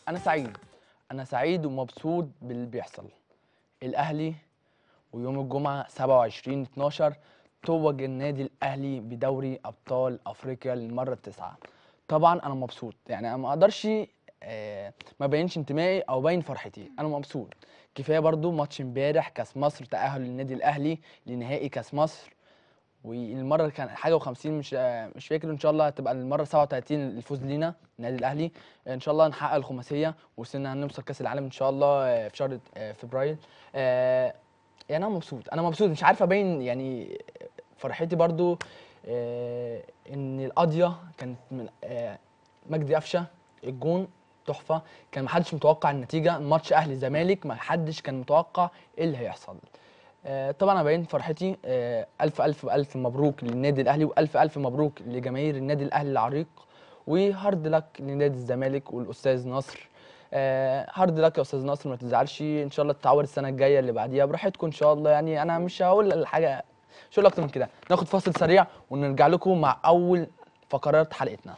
انا سعيد انا سعيد ومبسوط باللي بيحصل الاهلي ويوم الجمعه 27 12 توج النادي الاهلي بدوري ابطال افريقيا للمره التاسعه طبعا انا مبسوط يعني انا ما اقدرش آه، ما بينش انتمائي او باين فرحتي انا مبسوط كفايه برضو ماتش امبارح كاس مصر تاهل النادي الاهلي لنهائي كاس مصر والمره كان حاجه و50 مش آه، مش فاكر ان شاء الله هتبقى المره 37 الفوز لينا النادي الاهلي ان شاء الله نحقق الخماسيه وصلنا هنوصل كاس العالم ان شاء الله آه، في شهر آه، فبراير آه، يعني انا مبسوط انا مبسوط مش عارف ابين يعني فرحتي برضو آه، ان القضيه كانت من آه، مجدي قفشه الجون تحفه كان محدش متوقع النتيجه ماتش اهلي زمالك محدش كان متوقع ايه اللي هيحصل آه، طبعا انا باين فرحتي آه، الف الف الف مبروك للنادي الاهلي والف الف مبروك لجماهير النادي الاهلي العريق وهارد لك لنادي الزمالك والاستاذ نصر آه، هارد لك يا استاذ نصر ما تزعلش ان شاء الله تتعور السنه الجايه اللي بعديها براحتكم ان شاء الله يعني انا مش هقول الحاجه مش هقول اكتر من كده ناخد فاصل سريع ونرجع لكم مع اول فقرات حلقتنا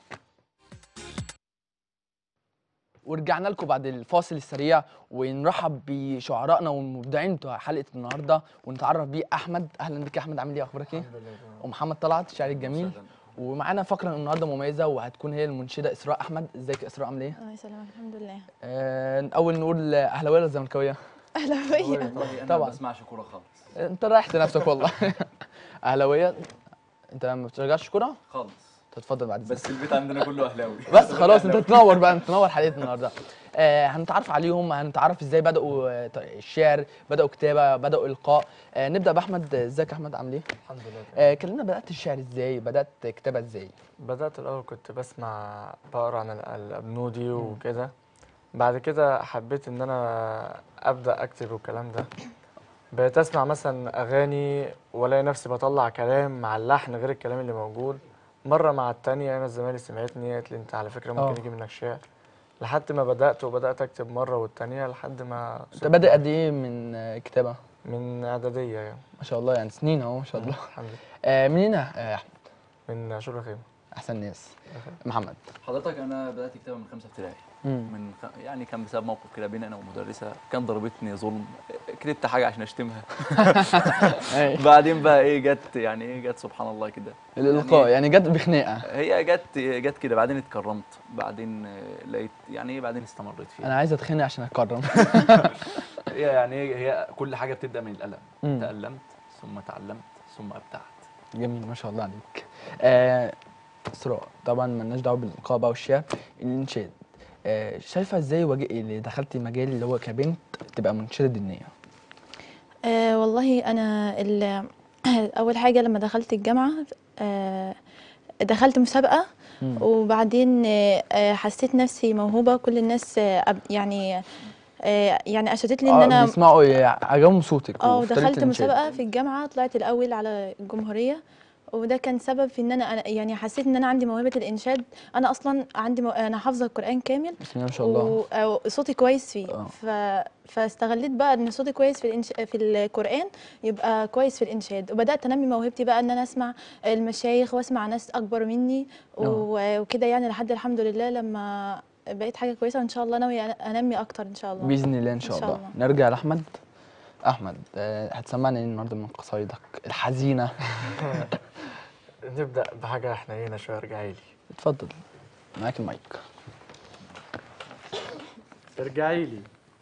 ورجعنا لكم بعد الفاصل السريع ونرحب بشعرائنا والمبدعين بتوع حلقه النهارده ونتعرف بيه احمد اهلا بك يا احمد عامل ايه اخبارك ايه ومحمد طلعت الشاعر الجميل ومعانا فقره النهارده مميزه وهتكون هي المنشده اسراء احمد ازيك يا اسراء عامله ايه الله يسلمك الحمد لله آه الاول نقول اهلاويه ولا زملكاويه اهلاويه انا طبعاً. ما بسمعش كوره خالص انت ريحت نفسك والله اهلاويه انت ما بتشجعش كوره خالص تتفضل بعد بس البيت عندنا كله اهلاوي بس خلاص انت تنور بقى انت تنور حلقتنا النهارده آه هنتعرف عليهم هنتعرف ازاي بداوا آه، الشعر بداوا كتابه بداوا القاء آه نبدا باحمد ازيك يا احمد عامل ايه الحمد لله تمام. آه كلمنا بدات الشعر ازاي بدات كتابه ازاي بدأت الأول كنت بسمع بقرا عن ال- الأبنودي وكده بعد كده حبيت إن أنا أبدأ أكتب والكلام ده بقيت أسمع مثلا أغاني وألاقي نفسي بطلع كلام مع اللحن غير الكلام اللي موجود مرة مع التانية أنا الزمالة سمعتني قالت لي أنت على فكرة ممكن آه. يجي منك شعر لحد ما بدأت وبدأت أكتب مرة والتانية لحد ما انت وصلت بادئ قد ايه من آه كتابه من إعدادية يعني ما شاء الله يعني سنين اهو ما شاء الله الحمد لله آه منين يا آه، احمد من شبرا خيمة احسن ناس محمد حضرتك انا بدات كتابه من خمسه ابتدائي مم. من خ... يعني كان بسبب موقف كده بيني انا ومدرسه كان ضربتني ظلم كتبت حاجه عشان اشتمها أي. بعدين بقى ايه جت يعني ايه جت سبحان الله كده الالقاء يعني جت بخناقه هي جت جت كده بعدين اتكرمت بعدين آه، لقيت يعني ايه بعدين استمريت فيها انا عايز اتخانق عشان اتكرم هي يعني هي هي كل حاجه بتبدا من الالم مم. تالمت ثم تعلمت ثم ابدعت جميل ما شاء الله عليك آه اسراء طبعا مالناش دعوه بالالقاء بقى والشعر الانشاد آه شايفه ازاي واجه اللي دخلتي مجال اللي هو كبنت تبقى منشده دينيه آه والله انا ال- اول حاجه لما دخلت الجامعه آه دخلت مسابقه مم. وبعدين آه آه، حسيت نفسي موهوبه كل الناس آه أب- يعني آه يعني اشادت لي ان آه انا بيسمعوا إيه، عجبهم صوتك اه وفي طريقة ودخلت الإنشاد. مسابقه في الجامعه طلعت الاول على الجمهوريه وده كان سبب في ان انا أنا- يعني حسيت ان انا عندي موهبه الانشاد انا اصلا عندي مو... انا حافظه القران كامل بسم الله ما شاء الله و- وصوتي كويس فيه آه. ف... فاستغليت بقى ان صوتي كويس في الإنش... في القران يبقى كويس في الانشاد وبدات انمي موهبتي بقى ان انا اسمع المشايخ واسمع ناس اكبر مني و... وكده يعني لحد الحمد لله لما بقيت حاجه كويسه وان شاء الله ناويه انمي اكتر ان شاء الله باذن الله ان شاء, إن شاء الله. الله. نرجع لاحمد احمد آه هتسمعنا ايه النهارده من قصايدك الحزينه نبدأ بحاجة حنينة شوية ارجعي لي اتفضل معاك المايك ارجعي لي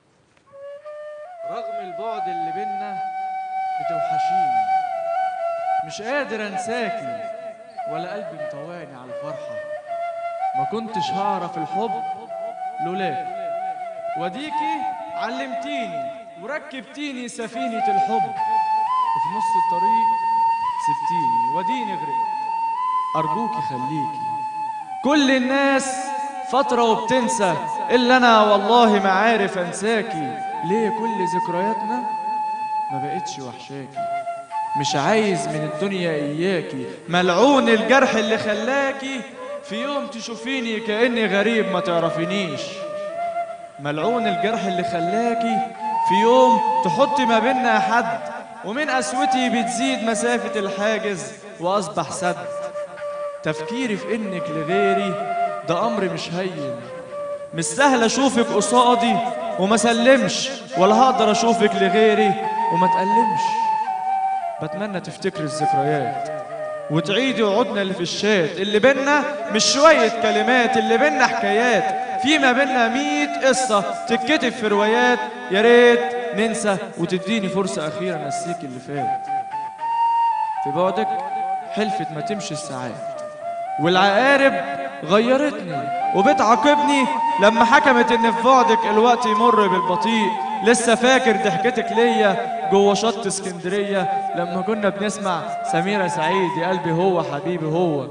رغم البعد اللي بينا بتوحشيني مش قادر انساكي ولا قلبي مطوعني على الفرحة ما كنتش هعرف الحب لولاك وديكي علمتيني وركبتيني سفينة الحب وفي نص الطريق سبتيني وديني غرقت أرجوكي خليكي كل الناس فترة وبتنسى إلا أنا والله ما عارف أنساكي ليه كل ذكرياتنا ما بقتش وحشاكي مش عايز من الدنيا إياكي ملعون الجرح اللي خلاكي في يوم تشوفيني كأني غريب ما تعرفينيش ملعون الجرح اللي خلاكي في يوم تحطي ما بينا حد ومن قسوتي بتزيد مسافة الحاجز وأصبح سد تفكيري في إنك لغيري ده أمر مش هين مش سهل اشوفك قصادي وما سلمش ولا هقدر اشوفك لغيري وما تألمش بتمنى تفتكر الذكريات وتعيدي وعودنا اللي في الشات اللي بينا مش شوية كلمات اللي بينا حكايات في ما بينا مية قصة تتكتب في روايات يا ريت ننسى وتديني فرصة أخيرة نسيك اللي فات في بعدك حلفت ما تمشي الساعات والعقارب غيرتني وبتعاقبني لما حكمت ان في بعدك الوقت يمر بالبطيء لسه فاكر ضحكتك ليا جوه شط اسكندريه لما كنا بنسمع سميره سعيد يا قلبي هو حبيبي هو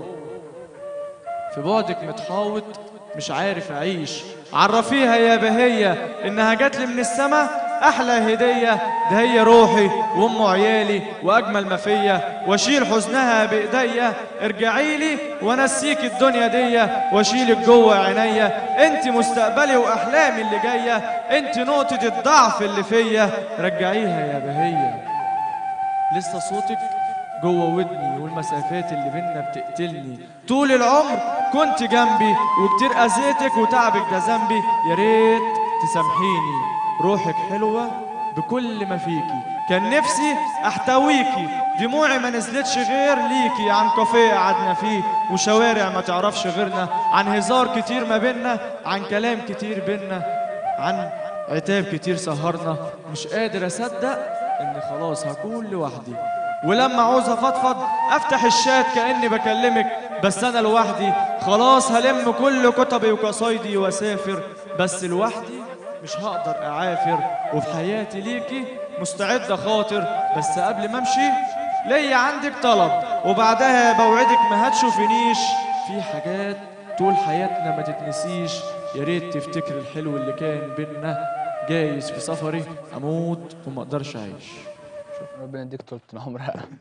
في بعدك متحاوط مش عارف اعيش عرفيها يا بهية انها جات لي من السما احلى هدية ده هي روحي وام عيالي واجمل ما فيا واشيل حزنها بايديا ارجعي لي وانسيك الدنيا دي واشيلك جوه عينيا انت مستقبلي واحلامي اللي جايه انت نقطة الضعف اللي فيا رجعيها يا بهية لسه صوتك جوه ودني والمسافات اللي بينا بتقتلني طول العمر كنت جنبي وكتير اذيتك وتعبك ده ذنبي يا ريت تسامحيني روحك حلوة بكل ما فيكي كان نفسي احتويكي دموعي ما نزلتش غير ليكي عن كافيه قعدنا فيه وشوارع ما تعرفش غيرنا عن هزار كتير ما بينا عن كلام كتير بينا عن عتاب كتير سهرنا مش قادر اصدق اني خلاص هكون لوحدي ولما عاوز افضفض افتح الشات كاني بكلمك بس انا لوحدي خلاص هلم كل كتبي وقصايدي واسافر بس لوحدي مش هقدر اعافر وفي حياتي ليكي مستعد خاطر بس قبل ما امشي ليا عندك طلب وبعدها بوعدك ما هتشوفنيش في حاجات طول حياتنا ما تتنسيش يا ريت تفتكر الحلو اللي كان بينا جايز في سفري اموت وما اقدرش اعيش ربنا يديك طولة العمر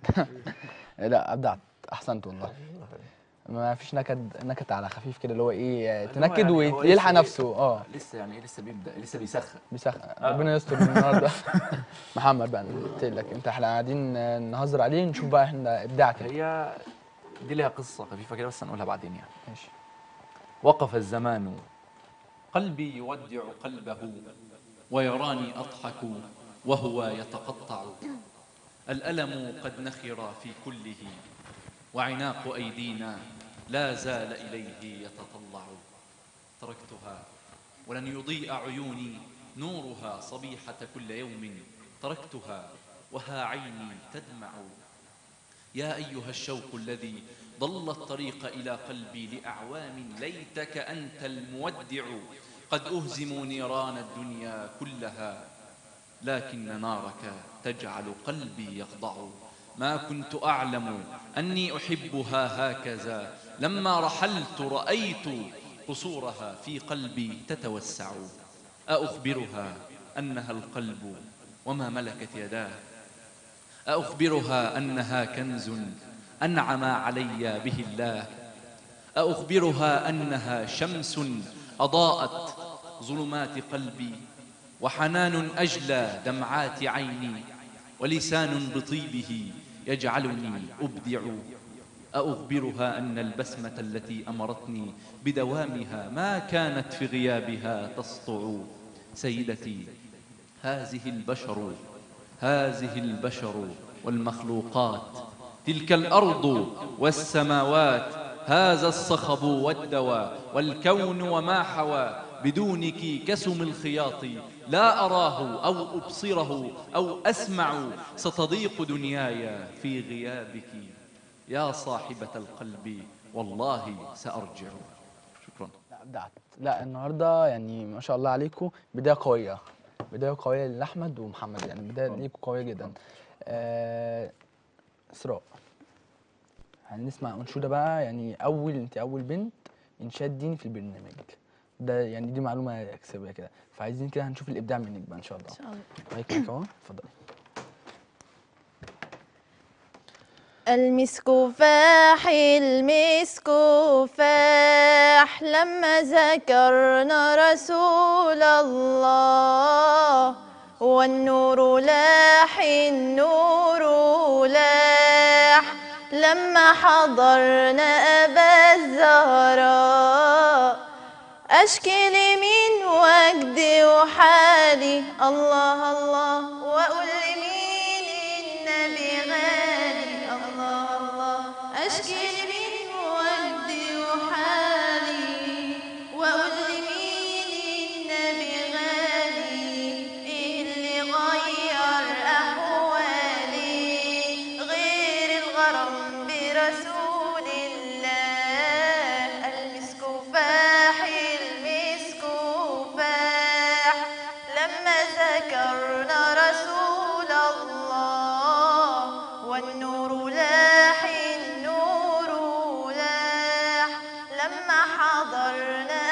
لا ابدعت احسنت والله ما فيش نكد نكد على خفيف كده اللي هو ايه تنكد يعني هو ويلحق لسه نفسه اه لسه يعني لسه بيبدا لسه بيسخن بيسخن ربنا يستر من النهارده محمد بقى قلت لك انت احنا قاعدين نهزر عليه نشوف بقى احنا ابداعك إيه. هي دي ليها قصه خفيفه كده بس هنقولها بعدين يعني ماشي وقف الزمان قلبي يودع قلبه ويراني أضحك وهو يتقطع الألم قد نخر في كله وعناق أيدينا لا زال إليه يتطلع تركتها ولن يضيء عيوني نورها صبيحة كل يوم تركتها وها عيني تدمع يا أيها الشوق الذي ضل الطريق إلى قلبي لأعوام ليتك أنت المودع قد أهزموا نيران الدنيا كلها لكن نارك تجعل قلبي يخضع ما كنت أعلم أني أحبها هكذا لما رحلت رأيت قصورها في قلبي تتوسع أخبرها أنها القلب وما ملكت يداه أخبرها أنها كنز أنعم علي به الله أخبرها أنها شمس أضاءت ظلمات قلبي وحنان أجلى دمعات عيني ولسان بطيبه يجعلني أبدع أخبرها أن البسمة التي أمرتني بدوامها ما كانت في غيابها تسطع سيدتي هذه البشر هذه البشر والمخلوقات تلك الأرض والسماوات هذا الصخب والدواء والكون وما حوى بدونك كسم الخياط لا أراه أو أبصره أو أسمع ستضيق دنياي في غيابك يا صاحبة القلب والله سأرجع شكرا لا ابدعت لا النهارده يعني ما شاء الله عليكم بدايه قويه بدايه قويه لاحمد ومحمد يعني بدايه ليكم قويه جدا آه، اسراء هنسمع انشوده بقى يعني اول انت اول بنت انشاد ديني في البرنامج ده يعني دي معلومه اكسبها كده فعايزين كده هنشوف الابداع منك بقى ان شاء الله ان شاء الله مايك معاك اهو اتفضلي المسك فاح المسك فاح لما ذكرنا رسول الله والنور لاح النور لاح لما حضرنا أبا الزهراء أشكي لمين وجدي وحالي الله الله وأقول لمين النبي غالي الله الله أشكي لمين وجدي وحالي وأقول لمين النبي غالي إيه اللي غير أحوالي غير الغرام برسول الله المسك فاح المسك فاح لما ذكرنا رسول الله والنور لاح النور لاح لما حضرنا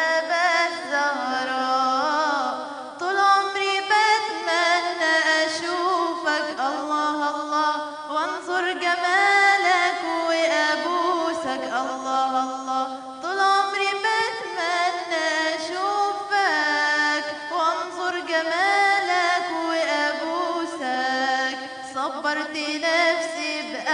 بالزهراء طول عمري بتمنى أشوفك الله الله وانظر جمالك وأبوسك الله الله طول عمري بتمنى أشوفك وانظر جمالك وأبوسك صبرت نفسي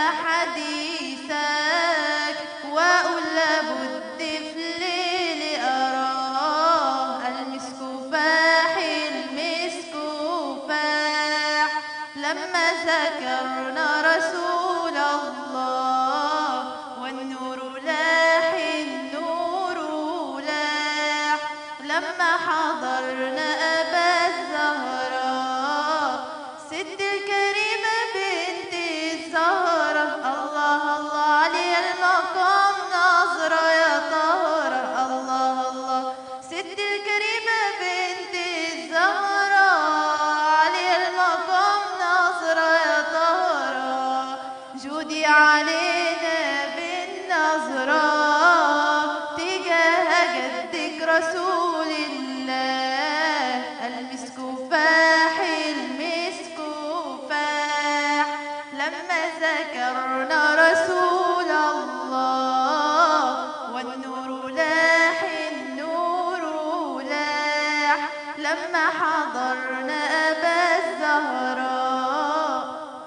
بأحاديثك وأقول لابد في ليلي أراه المسك فاح المسك فاح لما ذكرنا رسول الله والنور لاح النور لاح لما حضرنا أبا الزهراء ست الكريمة بنت الزهرة الله الله علي المقام نظرة يا طهرة الله الله ست الكريمة بنت الزهرة علي المقام نظرة يا طهرة جودي علينا بالنظرة تجاه جدك رسول الله المسك فاح المسك فاح لما ذكرنا رسول الله والنور لاح النور لاح لما حضرنا أبا الزهراء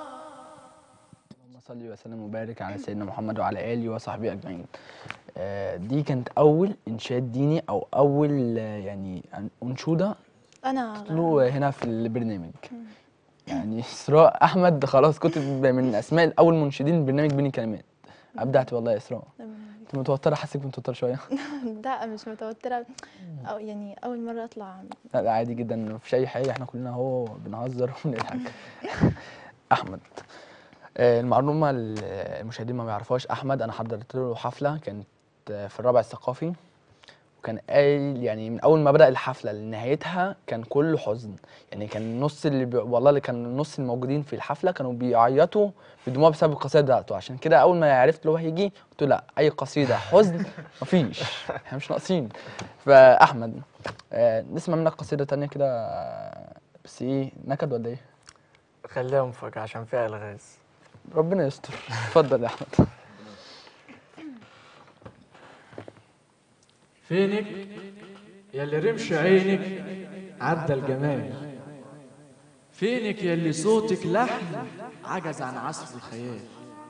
اللهم صل وسلم وبارك على سيدنا محمد وعلى اله وصحبه اجمعين آه، دي كانت اول انشاد ديني او اول آه، يعني انشوده أنا له هنا في البرنامج يعني اسراء احمد خلاص كنت من اسماء اول منشدين البرنامج بين كلمات ابدعت والله يا اسراء انت متوتره حاسك متوتره شويه لا مش متوترة أو يعني أول مرة أطلع لا لا عادي جدا مفيش اي حاجه احنا كلنا اهو بنهزر وبنضحك احمد آه، المعلومه اللي المشاهدين ما بيعرفوهاش احمد انا حضرت له حفله كانت آه، في الرابع الثقافي وكان قايل يعني من اول ما بدا الحفله لنهايتها كان كله حزن يعني كان النص اللي بي... والله اللي كان النص الموجودين في الحفله كانوا بيعيطوا بدموع بسبب القصيده بتاعته عشان كده اول ما عرفت اللي هو هيجي قلت له لا اي قصيده حزن مفيش احنا مش ناقصين فاحمد آه نسمع منك قصيده تانية كده آه، بس ايه نكد ولا ايه خليها مفاجأة عشان فيها الغاز ربنا يستر اتفضل يا احمد فينك يا اللي رمش عينك عدى الجمال فينك يا اللي صوتك لحن عجز عن عصف الخيال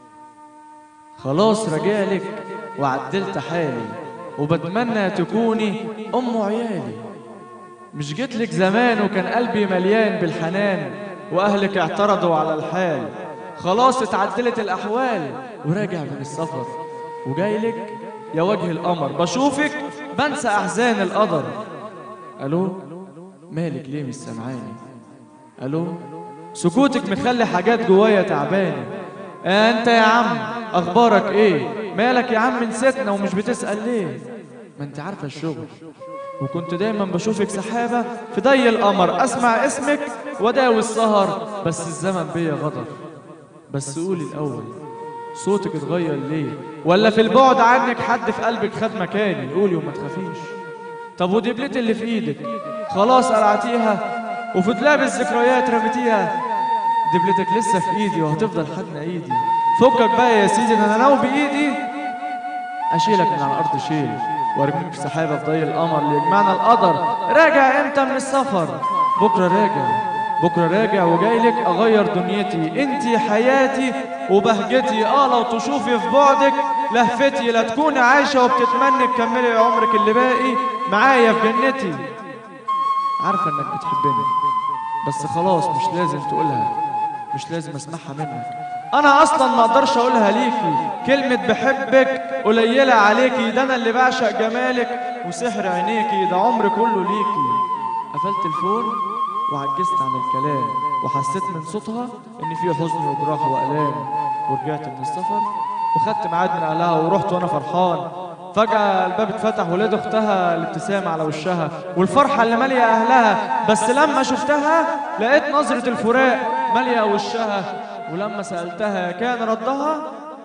خلاص رجالك وعدلت حالي وبتمنى تكوني ام عيالي مش جيتلك زمان وكان قلبي مليان بالحنان واهلك اعترضوا على الحال خلاص اتعدلت الاحوال وراجع من السفر وجايلك يا وجه القمر بشوفك بنسى احزان القدر الو مالك ليه مش سامعاني الو سكوتك مخلي حاجات جوايا تعباني آه انت يا عم اخبارك ايه مالك يا عم نسيتنا ومش بتسال ليه ما انت عارفه الشغل وكنت دايما بشوفك سحابه في ضي القمر اسمع اسمك واداوي السهر بس الزمن بيا غدر بس قولي الاول صوتك اتغير ليه ولا في البعد عنك حد في قلبك خد مكاني قولي وما تخافيش طب ودبلت اللي في ايدك خلاص قلعتيها وفي دولاب الذكريات رميتيها دبلتك لسه في ايدي وهتفضل حضن ايدي فكك بقى يا سيدي ده انا لو بايدي اشيلك من على الارض شيل وارميك في سحابه في ضي القمر اللي يجمعنا القدر راجع امتى من السفر بكره راجع بكره راجع وجايلك اغير دنيتي انتي حياتي وبهجتي اه لو تشوفي في بعدك لهفتي لا تكوني عايشه وبتتمني تكملي عمرك اللي باقي معايا في جنتي عارفه انك بتحبني بس خلاص مش لازم تقولها مش لازم اسمعها منك انا اصلا ما اقدرش اقولها ليكي كلمه بحبك قليله عليكي ده انا اللي بعشق جمالك وسحر عينيكي ده عمري كله ليكي قفلت الفون وعجزت عن الكلام وحسيت من صوتها ان في حزن وجراح والام ورجعت من السفر وخدت ميعاد من اهلها ورحت وانا فرحان فجأة الباب اتفتح ولاد اختها الابتسامة على وشها والفرحة اللي مالية اهلها بس لما شفتها لقيت نظرة الفراق مالية وشها ولما سألتها كان ردها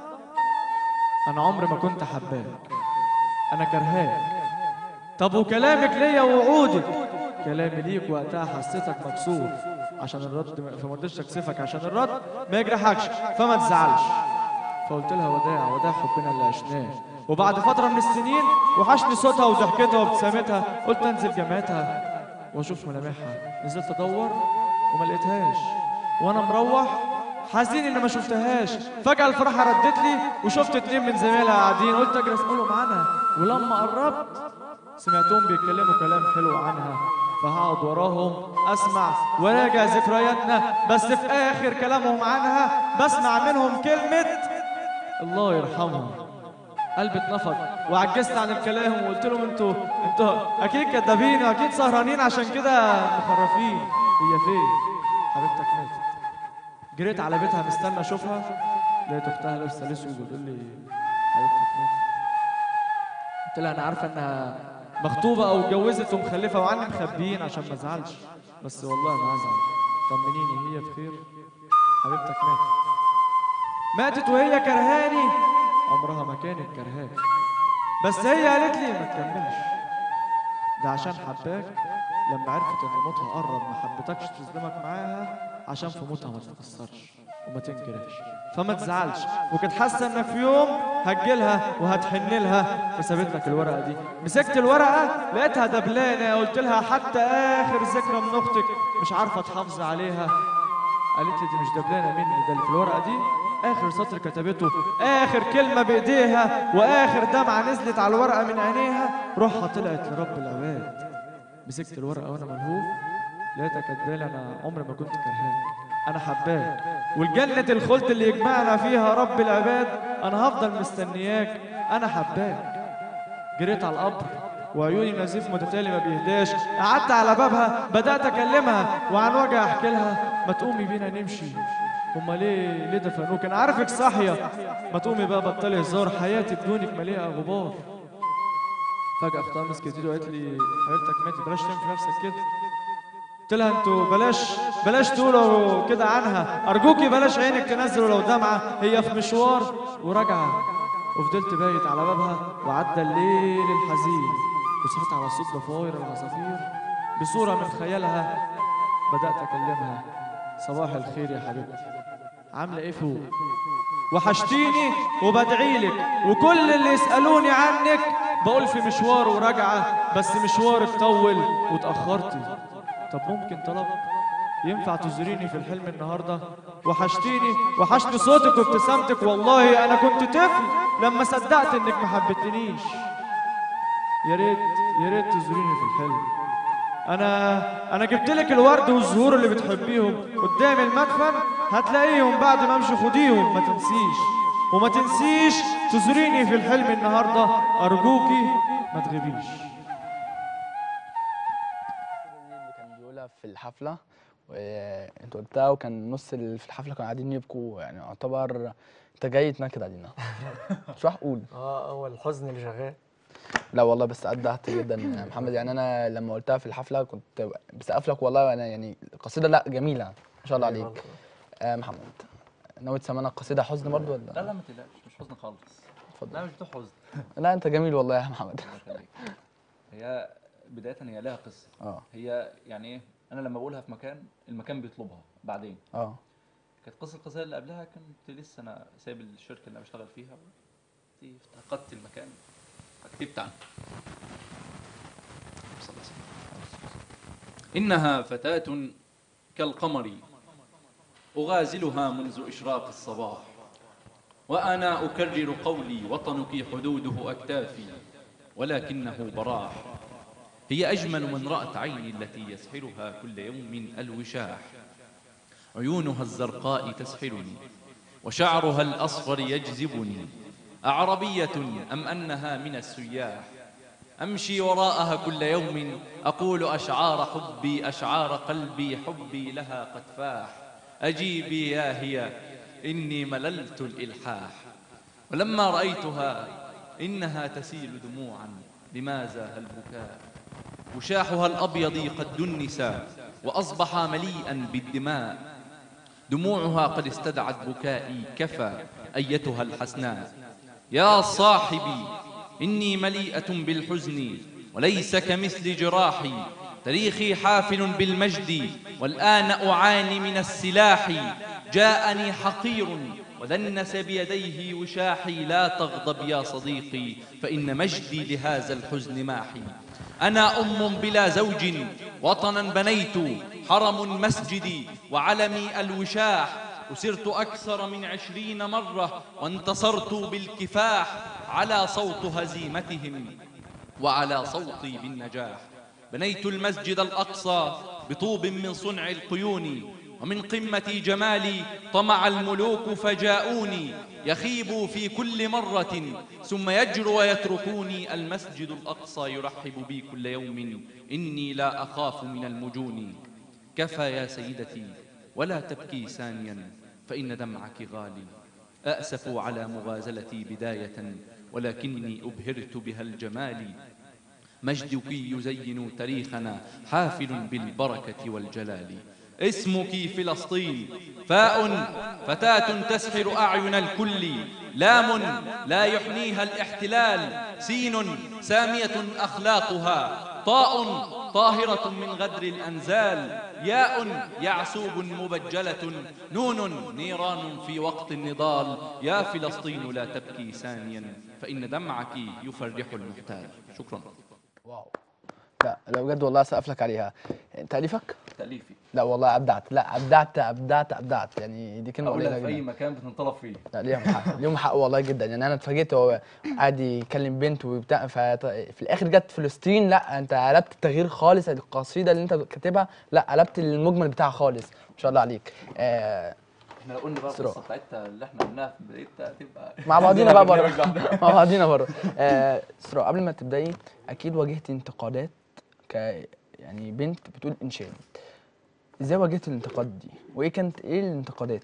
انا عمري ما كنت حباك انا كرهاك طب وكلامك ليا ووعودك كلامي ليك وقتها حسيتك مكسور عشان الرد فما رضيتش اكسفك عشان الرد ما يجرحكش فما تزعلش فقلت لها وداع وداع حبنا اللي عشناه وبعد فتره من السنين وحشني صوتها وضحكتها وابتسامتها قلت انزل جامعتها واشوف ملامحها نزلت ادور وما لقيتهاش وانا مروح حزين اني ما شفتهاش فجاه الفرحه ردت لي وشفت اتنين من زمايلها قاعدين قلت اجري اسالهم عنها ولما قربت سمعتهم بيتكلموا كلام حلو عنها فهقعد وراهم اسمع وراجع ذكرياتنا بس في اخر كلامهم عنها بسمع منهم كلمه الله يرحمها قلبي اتنفض وعجزت عن الكلام وقلت لهم انتوا انتوا اكيد كدابين واكيد سهرانين عشان كده مخرفين هي فين حبيبتك ماتت جريت على بيتها مستنى اشوفها لقيت اختها لابسه الاسود وتقول لي حبيبتك ماتت قلت لها انا عارفه انها مخطوبه او اتجوزت ومخلفه وعني مخبيين عشان ما ازعلش بس والله ما ازعل طمنيني هي بخير حبيبتك ماتت ماتت وهي كرهاني عمرها ما كانت كرهاك بس هي قالت لي ما تكملش ده عشان حباك لما عرفت ان موتها قرب ما حبتكش تظلمك معاها عشان في موتها ما تتأثرش وما تنجرحش فما تزعلش وكانت حاسه انك في يوم هتجيلها وهتحن لها فسابت لك الورقه دي مسكت الورقه لقيتها دبلانه قلت لها حتى اخر ذكرى من اختك مش عارفه تحافظ عليها قالت لي دي مش دبلانه مني ده اللي في الورقه دي اخر سطر كتبته اخر كلمه بايديها واخر دمعه نزلت على الورقه من عينيها روحها طلعت لرب العباد مسكت الورقه وانا ملهوف لقيتها كاتبالي انا عمري ما كنت كرهاك انا حباك والجنة الخلد اللي يجمعنا فيها رب العباد انا هفضل مستنياك انا حباك جريت على القبر وعيوني نزيف متتالي ما بيهداش قعدت على بابها بدات اكلمها وعن وجع احكي لها ما تقومي بينا نمشي هما ليه ليه دفنوك انا عارفك صاحيه ما تقومي بقى بطلي هزار حياتي بدونك مليئه غبار فجاه اختها مسكت ايدي وقالت لي حبيبتك ماتت بلاش تعمل في نفسك كده قلت لها انتوا بلاش بلاش تقولوا كده عنها ارجوكي بلاش عينك تنزل ولو دمعه هي في مشوار وراجعه وفضلت بايت على بابها وعدى الليل الحزين وصحيت على صوت ضفاير العصافير بصوره من خيالها بدات اكلمها صباح الخير يا حبيبتي عامله ايه فوق وحشتيني وبدعيلك وكل اللي يسالوني عنك بقول في مشوار وراجعه بس مشوارك طول وتاخرتي طب ممكن طلب ينفع تزوريني في الحلم النهارده وحشتيني وحشني صوتك وابتسامتك والله انا كنت طفل لما صدقت انك ما حبيتنيش يا ريت يا ريت تزوريني في الحلم انا انا جبت لك الورد والزهور اللي بتحبيهم قدام المدفن هتلاقيهم بعد ما امشي خديهم ما تنسيش وما تنسيش تزوريني في الحلم النهارده ارجوكي ما تغيبيش اللي كان بيقولها في الحفلة وانت قلتها وكان نص اللي في الحفلة كانوا قاعدين يبكوا يعني يعتبر انت جاي تنكد علينا مش راح قول اه هو الحزن اللي شغال لا والله بس أدهت جدا يا محمد يعني انا لما قلتها في الحفلة كنت بسقف لك والله انا يعني القصيدة لا جميلة ما شاء الله عليك آه محمد ناوي تسمعنا قصيدة حزن برضو لا ولا لا ما تقلقش مش حزن خالص اتفضل. لا مش بتوع حزن لا انت جميل والله يا محمد الله يخليك. هي بداية هي لها قصة اه هي يعني ايه انا لما بقولها في مكان المكان بيطلبها بعدين اه كانت قصة القصيدة اللي قبلها كنت لسه انا سايب الشركة اللي انا بشتغل فيها افتقدت المكان فكتبت عنه صلى الله عليه وسلم. إنها فتاة كالقمر أغازلها منذ إشراق الصباح وأنا أكرر قولي وطنك حدوده أكتافي ولكنه براح هي أجمل من رأت عيني التي يسحرها كل يوم الوشاح عيونها الزرقاء تسحرني وشعرها الأصفر يجذبني أعربية أم أنها من السياح أمشي وراءها كل يوم أقول أشعار حبي أشعار قلبي حبي لها قد فاح أجيبي يا هي إني مللت الإلحاح ولما رأيتها إنها تسيل دموعا لماذا هالبكاء وشاحها الأبيض قد دنس وأصبح مليئا بالدماء دموعها قد استدعت بكائي كفى أيتها الحسناء يا صاحبي إني مليئة بالحزن وليس كمثل جراحي تاريخي حافل بالمجد والآن أعاني من السلاح جاءني حقير ودنس بيديه وشاحي لا تغضب يا صديقي فإن مجدي لهذا الحزن ماحي أنا أم بلا زوج وطنا بنيت حرم مسجدي وعلمي الوشاح أسرت أكثر من عشرين مرة وانتصرت بالكفاح على صوت هزيمتهم وعلى صوتي بالنجاح بنيت المسجد الأقصى بطوب من صنع القيون ومن قمة جمالي طمع الملوك فجاءوني يخيب في كل مرة ثم يجر ويتركوني المسجد الأقصى يرحب بي كل يوم إني لا أخاف من المجون كفى يا سيدتي ولا تبكي ثانيا فإن دمعك غالي أأسف على مغازلتي بداية ولكني أبهرت بها الجمال مجدك يزين تاريخنا حافل بالبركة والجلال اسمك فلسطين فاء فتاة تسحر أعين الكل لام لا يحنيها الاحتلال سين سامية أخلاقها طاء طاهرة من غدر الأنزال ياء يعسوب مبجلة نون نيران في وقت النضال يا فلسطين لا تبكي ثانيا فإن دمعك يفرح المحتال شكرا واو لا لا بجد والله سقف لك عليها تأليفك؟ تأليفي لا والله أبدعت لا أبدعت أبدعت أبدعت يعني دي كلمة أقولها قليلة في أي جدا مكان بتنطلب فيه لا ليهم حق ليهم حق والله جدا يعني أنا اتفاجئت هو قاعد يكلم بنت وبتاع فط- في الآخر جت فلسطين لا أنت قلبت التغيير خالص القصيدة اللي أنت كاتبها لا قلبت المجمل بتاعها خالص ما شاء الله عليك آه احنا لو قلنا بقى سرعة. القصه بتاعتها اللي احنا قلناها في بدايتها هتبقى مع بعضينا بقى بره برنامج لوحده. مع بعضينا بره آه سراء قبل ما تبداي اكيد واجهتي انتقادات ك يعني بنت بتقول انشاد ازاي واجهتي الانتقاد دي وايه كانت ايه الانتقادات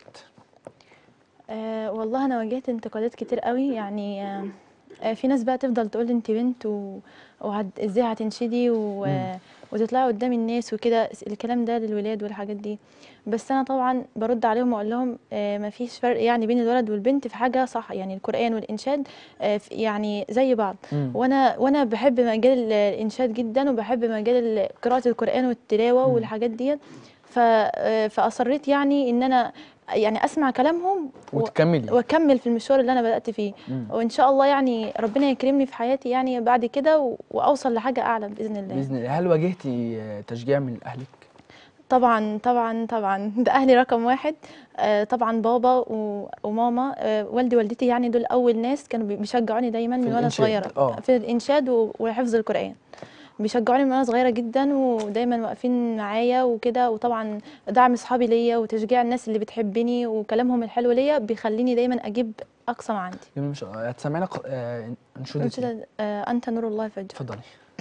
أه والله انا واجهت انتقادات كتير قوي يعني آه، آه، في ناس بقى تفضل تقول لي انت بنت و... وهت... ازاي هتنشدي و... مم. وتطلعي قدام الناس وكده الكلام ده للولاد والحاجات دي بس انا طبعا برد عليهم واقول لهم آه مفيش فرق يعني بين الولد والبنت في حاجه صح يعني القران والانشاد آه في- يعني زي بعض مم. وانا وانا بحب مجال ال- الانشاد جدا وبحب مجال ال- قراءه القران والتلاوه مم. والحاجات ديت ف... آه، فاصريت يعني ان انا يعني اسمع كلامهم و- وتكملي واكمل في المشوار اللي انا بدات فيه مم. وان شاء الله يعني ربنا يكرمني في حياتي يعني بعد كده و- واوصل لحاجه اعلى باذن الله باذن الله هل واجهتي آه، تشجيع من اهلك طبعا طبعا طبعا ده اهلي رقم واحد آه، طبعا بابا و- وماما آه، والدي والدتي يعني دول اول ناس كانوا بي- بيشجعوني دايما في من وانا الإنشاد، صغيره آه. في الانشاد و- وحفظ القران بيشجعوني من وانا صغيره جدا ودايما واقفين معايا وكده وطبعا دعم اصحابي ليا وتشجيع الناس اللي بتحبني وكلامهم الحلو ليا بيخليني دايما اجيب اقصى ما عندي جميل ما شاء الله هتسمعنا ق- آه، انشودتي أنشدة، آه، انت نور الله فجر اتفضلي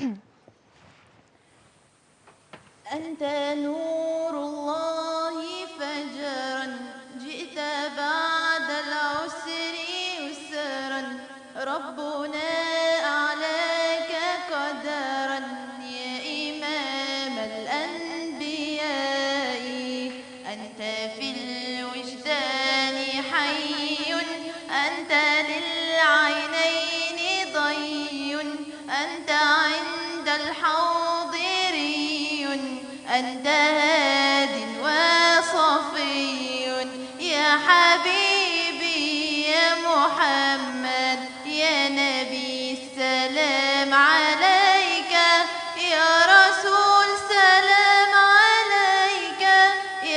أنت نور الله فجرا جئت بعد العسر يسرا ربنا أعلاك قدرا يا إمام الأنبياء أنت في الوجدان حي أنت للعينين ضي أنت عند الحوض ري أنت هاد وصفي يا حبيبي يا محمد يا نبي السلام عليك يا رسول سلام عليك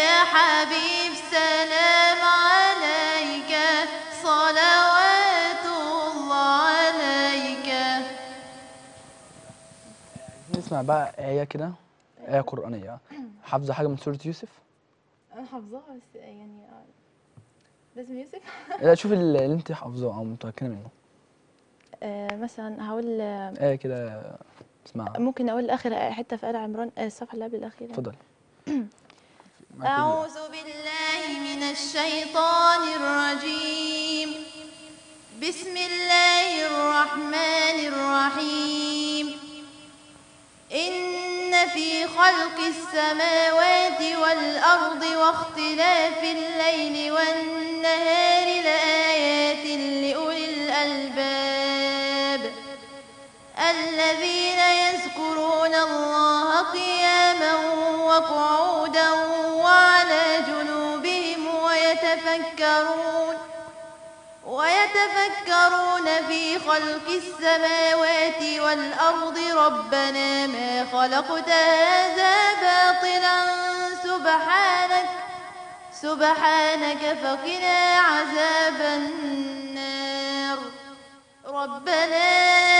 نسمع بقى آية كده آية قرآنية حافظة حاجة من سورة يوسف انا حافظاها بس يعني آه، لازم يوسف لا شوف اللي انت حافظاه او متمكنة منه آه، مثلا هقول آه، آية كده اسمعها ممكن اقول اخر حته في ال عمران آه، الصفحه اللي قبل الاخيره اتفضل أعوذ بالله من الشيطان الرجيم بسم الله الرحمن الرحيم إن في خلق السماوات والأرض واختلاف الليل والنهار لآيات لأولي الألباب الذين يذكرون الله قياما وقعودا وعلى جنوبهم ويتفكرون ويتفكرون في خلق السماوات والأرض ربنا ما خلقت هذا باطلا سبحانك سبحانك فقنا عذاب النار ربنا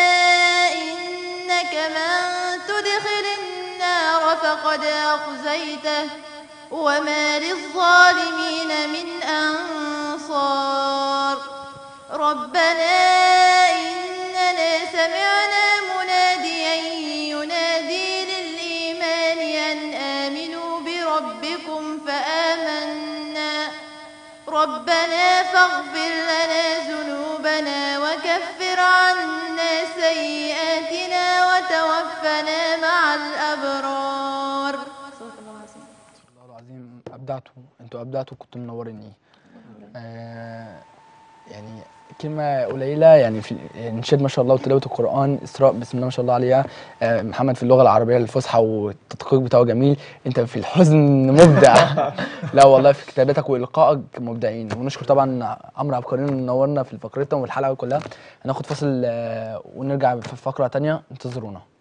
إنك من تدخل النار فقد أخزيته وما للظالمين من أنصار ربنا إننا سمعنا مناديا ينادي للإيمان أن آمنوا بربكم فآمنا ربنا فاغفر لنا ذنوبنا وكفر عنا سيئاتنا وتوفنا مع الأبرار صدق الله العظيم الله العظيم ابدعتوا انتوا ابدعتوا كنتوا منوريني آه يعني كلمة قليلة يعني في انشاد ما شاء الله وتلاوة القرآن إسراء بسم الله ما شاء الله عليها آه محمد في اللغة العربية الفصحى والتدقيق بتاعه جميل أنت في الحزن مبدع لا والله في كتابتك وإلقائك مبدعين ونشكر طبعا عمرو عبقري إنه نورنا في فقرتنا والحلقة كلها هناخد فاصل آه ونرجع في فقرة تانية انتظرونا